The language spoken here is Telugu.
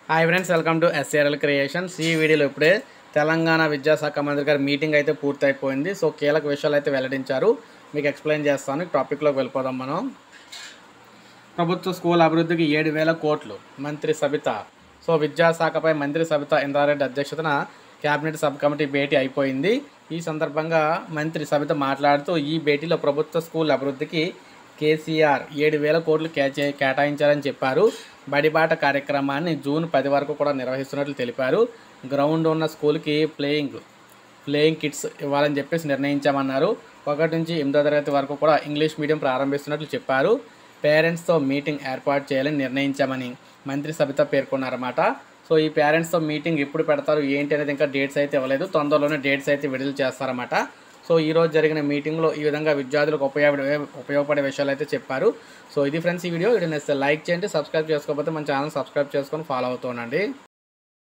hi friends welcome to SRL creations ఈ వీడియోలో ఇప్పుడే తెలంగాణ విద్యాశాఖ మంత్రి గారి మీటింగ్ అయితే పూర్తయిపోయింది సో కీలక విషయాలు అయితే వెల్లడించారు మీకు ఎక్స్ప్లెయిన్ చేస్తాను టాపిక్లోకి వెళ్ళిపోదాం మనం ప్రభుత్వ స్కూల్ అభివృద్ధికి ఏడు వేల కోట్లు మంత్రి సబిత సో విద్యాశాఖపై మంత్రి సబిత ఇంద్రారెడ్డి అధ్యక్షతన కేబినెట్ సబ్ కమిటీ భేటీ అయిపోయింది ఈ సందర్భంగా మంత్రి సబిత మాట్లాడుతూ ఈ భేటీలో ప్రభుత్వ స్కూల్ అభివృద్ధికి కేసీఆర్ ఏడు వేల కోట్లు కేచే కేటాయించారని చెప్పారు బడిబాట కార్యక్రమాన్ని జూన్ పది వరకు కూడా నిర్వహిస్తున్నట్లు తెలిపారు గ్రౌండ్ ఉన్న స్కూల్కి ప్లేయింగ్ ప్లేయింగ్ కిట్స్ ఇవ్వాలని చెప్పేసి నిర్ణయించామన్నారు ఒకటి నుంచి ఎనిమిదో తరగతి వరకు కూడా ఇంగ్లీష్ మీడియం ప్రారంభిస్తున్నట్లు చెప్పారు పేరెంట్స్తో మీటింగ్ ఏర్పాటు చేయాలని నిర్ణయించామని మంత్రి సబిత పేర్కొన్నారన్నమాట సో ఈ పేరెంట్స్తో మీటింగ్ ఎప్పుడు పెడతారు ఏంటి అనేది ఇంకా డేట్స్ అయితే ఇవ్వలేదు తొందరలోనే డేట్స్ అయితే విడుదల చేస్తారన్నమాట సో ఈ రోజు జరిగిన మీటింగ్లో ఈ విధంగా విద్యార్థులకు ఉపయోగపడే ఉపయోగపడే విషయాలు అయితే చెప్పారు సో ఇది ఫ్రెండ్స్ ఈ వీడియో ఇది నెక్స్ట్ లైక్ చేయండి సబ్స్క్రైబ్ చేసుకోకపోతే మన ఛానల్ సబ్స్క్రైబ్ చేసుకొని ఫాలో అవుతూ ఉండండి